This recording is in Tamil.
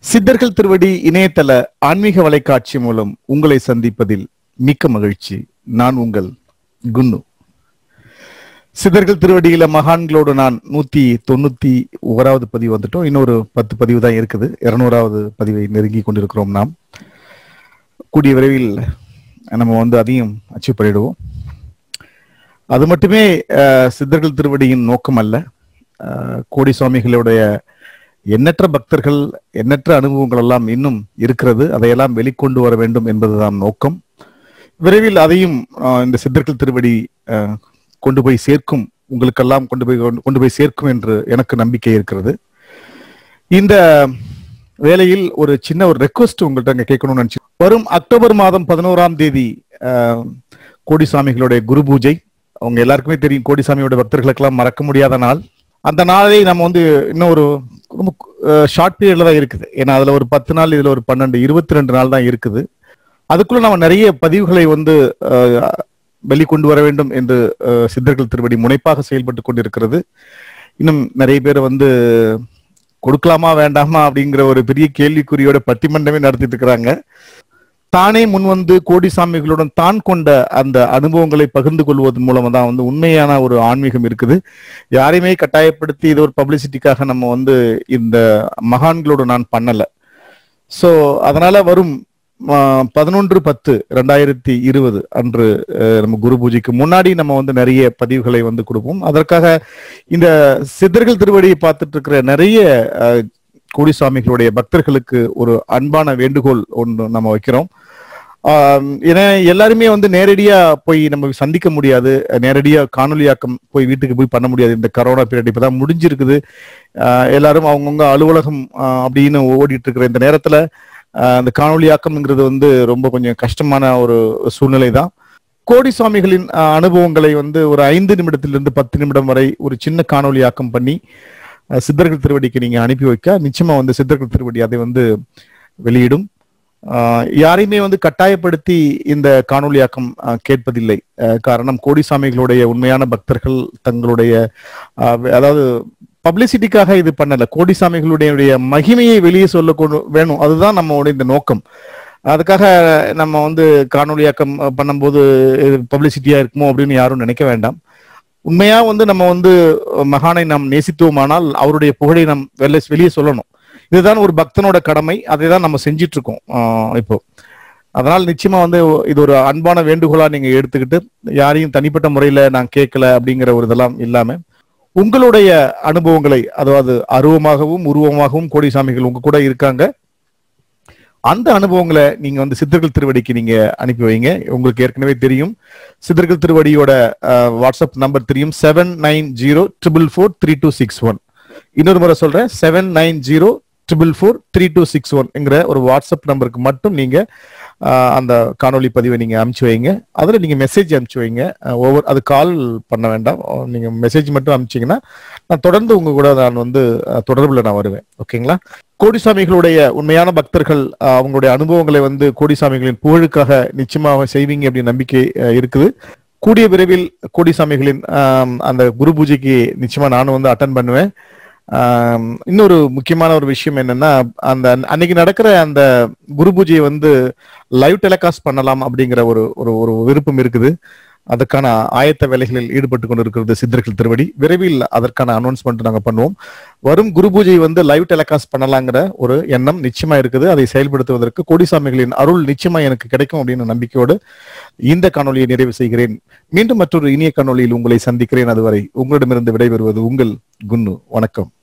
சித்தர்கள் திருவடி இணையதள ஆன்மீக வலைக்காட்சி மூலம் உங்களை சந்திப்பதில் மிக்க மகிழ்ச்சி நான் உங்கள் குன்னு சித்தர்கள் திருவடியில மகான்களோடு நான் நூத்தி தொண்ணூத்தி ஓராவது பதிவு வந்துட்டோம் இன்னொரு பத்து பதிவு தான் இருக்குது இருநூறாவது பதிவை நெருங்கி கொண்டிருக்கிறோம் நாம் கூடிய விரைவில் நம்ம வந்து அதையும் அச்சீவ் பண்ணிடுவோம் அது மட்டுமே அஹ், சித்தர்கள் திருவடியின் நோக்கம் அல்ல அஹ், கோடி சுவாமிகளுடைய எண்ணற்ற பக்தர்கள் எண்ணற்ற அனுபவங்கள் எல்லாம் இன்னும் இருக்கிறது அதையெல்லாம் வெளிக்கொண்டு வர வேண்டும் என்பதுதான் நோக்கம் விரைவில் அதையும் அஹ், இந்த சித்தர்கள் திருவடி அஹ், கொண்டு போய் சேர்க்கும் உங்களுக்கெல்லாம் கொண்டு போய் கொண்டு போய் சேர்க்கும் என்று எனக்கு நம்பிக்கை இருக்கிறது இந்த வேளையில் ஒரு சின்ன ஒரு ரெக்வஸ்ட் உங்கள்கிட்ட அங்க கேட்கணும்னு நினைச்சு வரும் அக்டோபர் மாதம் பதினோராம் தேதி அஹ், கோடிசாமிகளுடைய குரு பூஜை அவங்க எல்லாருக்குமே தெரியும் கோடிசாமியோட பக்தர்களுக்கெல்லாம் மறக்க முடியாத நாள் அந்த நாளை நம்ம வந்து இன்னும் ஒரு ரொம்ப ஷார்ட் பீரியட்ல தான் இருக்குது ஏன்னா அதுல ஒரு பத்து நாள் இதுல ஒரு பன்னெண்டு இருபத்தி ரெண்டு நாள் தான் இருக்குது அதுக்குள்ள நம்ம நிறைய பதிவுகளை வந்து அஹ், வெளிக்கொண்டு வர வேண்டும் என்று அஹ், சித்தர்கள் திருவடி முனைப்பாக செயல்பட்டு கொண்டிருக்கிறது இன்னும் நிறைய பேர் வந்து கொடுக்கலாமா வேண்டாமா அப்படிங்கிற ஒரு பெரிய கேள்விக்குறியோட பட்டிமன்றமே நடத்திட்டு இருக்கிறாங்க தானே முன் வந்து கோடிசாமிகளுடன் தான் கொண்ட அந்த அனுபவங்களை பகிர்ந்து கொள்வதன் மூலமா தான் வந்து உண்மையான ஒரு ஆன்மீகம் இருக்குது யாரையுமே கட்டாயப்படுத்தி இது ஒரு பப்ளிசிட்டிக்காக நம்ம வந்து இந்த மகான்களோட நான் பண்ணல சோ அதனால வரும் பதினொன்று பத்து ரெண்டாயிரத்தி இருபது அன்று அஹ், நம்ம குரு பூஜைக்கு முன்னாடி நம்ம வந்து நிறைய பதிவுகளை வந்து கொடுப்போம் அதற்காக இந்த சித்தர்கள் திருவடியை பார்த்துட்டு இருக்கிற நிறைய அஹ், கோடிசாமிகளுடைய பக்தர்களுக்கு ஒரு அன்பான வேண்டுகோள் ஒன்று நம்ம வைக்கிறோம் ஆம், ஏன்னா எல்லாருமே வந்து நேரடியா போய் நம்ம சந்திக்க முடியாது நேரடியா காணொலியாக்கம் போய் வீட்டுக்கு போய் பண்ண முடியாது இந்த கரோனா பீரியட் இப்பதான் முடிஞ்சிருக்குது ஆஹ் எல்லாரும் அவங்கவுங்க அலுவலகம் ஆஹ் அப்படின்னு ஓடிட்டு இருக்கிற இந்த நேரத்துல ஆஹ் இந்த காணொலியாக்கம்ங்கிறது வந்து ரொம்ப கொஞ்சம் கஷ்டமான ஒரு சூழ்நிலை தான் கோடி சுவாமிகளின் ஆஹ் அனுபவங்களை வந்து ஒரு ஐந்து நிமிடத்திலிருந்து பத்து நிமிடம் வரை ஒரு சின்ன காணொலியாக்கம் பண்ணி ஆஹ் சித்தர்கள் திருவடிக்கு நீங்க அனுப்பி வைக்க நிச்சயமா வந்து சித்தர்கள் திருவடி அதை வந்து வெளியிடும் ஆஹ் யாரையுமே வந்து கட்டாயப்படுத்தி இந்த காணொலியாக்கம் ஆஹ் கேட்பதில்லை ஆஹ் காரணம் கோடிசாமிகளுடைய உண்மையான பக்தர்கள் தங்களுடைய ஆஹ் வே- அதாவது பப்ளிசிட்டிக்காக இது பண்ணல கோடிசாமிகளுடைய மகிமையை வெளியே சொல்ல கொண்டு வேணும் அதுதான் நம்மளுடைய இந்த நோக்கம் அதுக்காக நம்ம வந்து காணொலியாக்கம் அஹ், பண்ணும்போது பப்ளிசிட்டியா இருக்குமோ அப்படின்னு யாரும் நினைக்க வேண்டாம் உண்மையா வந்து நம்ம வந்து அஹ், மகானை நாம் நேசித்தோமானால் அவருடைய புகழை நாம் வெளியே வெளியே சொல்லணும் இதுதான் ஒரு பக்தனோட கடமை அதை தான் நம்ம செஞ்சிட்டு இருக்கோம் ஆஹ் இப்போ அதனால் நிச்சயமா வந்து இது ஒரு அன்பான வேண்டுகோளா நீங்க எடுத்துக்கிட்டு யாரையும் தனிப்பட்ட முறையில நான் கேட்கல அப்படிங்கிற ஒரு இதெல்லாம் இல்லாம உங்களுடைய அனுபவங்களை அதாவது அருவமாகவும் உருவமாகவும் கோடிசாமிகள் உங்க கூட இருக்காங்க அந்த அனுபவங்களை நீங்க வந்து சித்தர்கள் திருவடிக்கு நீங்க அனுப்பி வைங்க உங்களுக்கு ஏற்கனவே தெரியும் சித்தர்கள் திருவடியோட அஹ், வாட்ஸ்அப் நம்பர் தெரியும் seven nine zero triple four three two six one இன்னொரு முறை சொல்றேன் seven nine zero triple four three two six ஒன்ங்கிற ஒரு வாட்ஸ்அப் நம்பருக்கு மட்டும் நீங்க ஆஹ், அந்த காணொளி பதிவை நீங்க அனுப்பிச்சு வைங்க அதுல நீங்க மெசேஜ் அனுப்பிச்சு வைங்க ஆஹ், ஒவ்வொரு அது கால் பண்ண வேண்டாம் ஆஹ், நீங்க மெசேஜ் மட்டும் அனுப்பிச்சீங்கன்னா நான் தொடர்ந்து உங்க கூட நான் வந்து ஆஹ், தொடர்புல நான் வருவேன் ஓகேங்களா கோடிசாமிகளுடைய உண்மையான பக்தர்கள் ஆஹ், அவங்களுடைய அனுபவங்களை வந்து கோடிசாமிகளின் புகழுக்காக நிச்சயமாக செய்வீங்க அப்படின்னு நம்பிக்கை ஆஹ், இருக்குது கூடிய விரைவில் கோடிசாமிகளின் ஆம், அந்த குரு பூஜைக்கு நிச்சயமா நானும் வந்து அட்டன் பண்ணுவேன் ஆம், இன்னொரு முக்கியமான ஒரு விஷயம் என்னன்னா அந்த அன்னைக்கு நடக்கிற அந்த குரு பூஜையை வந்து லைவ் டெலிகாஸ்ட் பண்ணலாம் அப்படிங்கிற ஒரு ஒரு ஒரு விருப்பம் இருக்குது அதற்கான ஆயத்த வேலைகளில் ஈடுபட்டு கொண்டிருக்கிறது சித்தர்கள் திருவடி விரைவில் அதற்கான அனௌன்ஸ்மெண்ட் நாங்க பண்ணுவோம் வரும் குரு பூஜை வந்து லைவ் டெலிகாஸ்ட் பண்ணலாங்கிற ஒரு எண்ணம் நிச்சயமா இருக்குது அதை செயல்படுத்துவதற்கு கோடிசாமிகளின் அருள் நிச்சயமா எனக்கு கிடைக்கும் அப்படின்னு நம்பிக்கையோடு இந்த காணொலியை நிறைவு செய்கிறேன் மீண்டும் மற்றொரு இனிய காணொளியில் உங்களை சந்திக்கிறேன் அதுவரை உங்களிடமிருந்து விடைபெறுவது உங்கள் குன்னு வணக்கம்